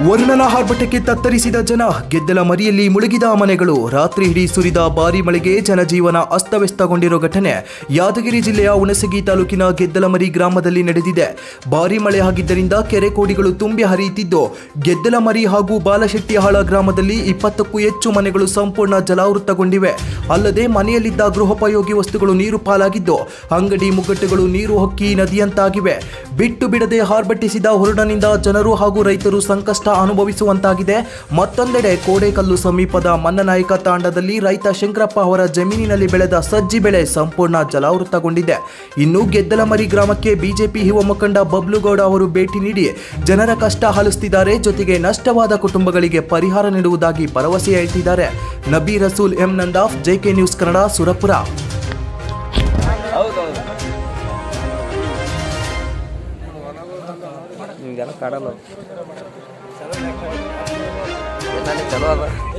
ವರುಣನ ಆರ್ಭಟಕ್ಕೆ ತತ್ತರಿಸಿದ ಜನ ಗೆದ್ದಲ ಮರಿಯಲ್ಲಿ ಮುಳುಗಿದ ಮನೆಗಳು ರಾತ್ರಿ ಇಡೀ ಸುರಿದ ಭಾರಿ ಮಳೆಗೆ ಜನಜೀವನ ಅಸ್ತವ್ಯಸ್ತಗೊಂಡಿರೋ ಘಟನೆ ಯಾದಗಿರಿ ಜಿಲ್ಲೆಯ ಹುಣಸಗಿ ತಾಲೂಕಿನ ಗೆದ್ದಲಮರಿ ಗ್ರಾಮದಲ್ಲಿ ನಡೆದಿದೆ ಭಾರಿ ಮಳೆ ಆಗಿದ್ದರಿಂದ ಕೆರೆ ಕೋಡಿಗಳು ತುಂಬಿ ಹರಿಯುತ್ತಿದ್ದು ಗೆದ್ದಲಮರಿ ಹಾಗೂ ಬಾಲಶೆಟ್ಟಿಹಾಳ ಗ್ರಾಮದಲ್ಲಿ ಇಪ್ಪತ್ತಕ್ಕೂ ಹೆಚ್ಚು ಮನೆಗಳು ಸಂಪೂರ್ಣ ಜಲಾವೃತಗೊಂಡಿವೆ ಅಲ್ಲದೆ ಮನೆಯಲ್ಲಿದ್ದ ಗೃಹೋಪಯೋಗಿ ವಸ್ತುಗಳು ನೀರು ಪಾಲಾಗಿದ್ದು ಅಂಗಡಿ ಮುಗ್ಗಟ್ಟುಗಳು ನೀರು ಹೊಕ್ಕಿ ನದಿಯಂತಾಗಿವೆ ಬಿಟ್ಟು ಬಿಡದೆ ಹಾರ್ಬಟ್ಟಿಸಿದ ಹೊರಡನಿಂದ ಜನರು ಹಾಗೂ ರೈತರು ಸಂಕಷ್ಟ ಅನುಭವಿಸುವಂತಾಗಿದೆ ಮತ್ತೊಂದೆಡೆ ಕೋಡೇಕಲ್ಲು ಸಮೀಪದ ಮನ್ನನಾಯಕ ತಾಂಡದಲ್ಲಿ ರೈತ ಶಂಕರಪ್ಪ ಅವರ ಜಮೀನಿನಲ್ಲಿ ಬೆಳೆದ ಸಜ್ಜಿ ಬೆಳೆ ಸಂಪೂರ್ಣ ಜಲಾವೃತಗೊಂಡಿದೆ ಇನ್ನು ಗೆದ್ದಲಮರಿ ಗ್ರಾಮಕ್ಕೆ ಬಿಜೆಪಿ ಯುವ ಮುಖಂಡ ಬಬ್ಲುಗೌಡ ಅವರು ಭೇಟಿ ನೀಡಿ ಜನರ ಕಷ್ಟ ಹಲಿಸುತ್ತಿದ್ದಾರೆ ಜೊತೆಗೆ ನಷ್ಟವಾದ ಕುಟುಂಬಗಳಿಗೆ ಪರಿಹಾರ ನೀಡುವುದಾಗಿ ಭರವಸೆ ಹೇಳ್ತಿದ್ದಾರೆ Nabi Rasool M Nandaf JK news Kannada Surapura ನಿಮ್ಗೆಲ್ಲ ಕಾಡಲ್ಲ ನನಗೆ ಚಲೋ ಅದ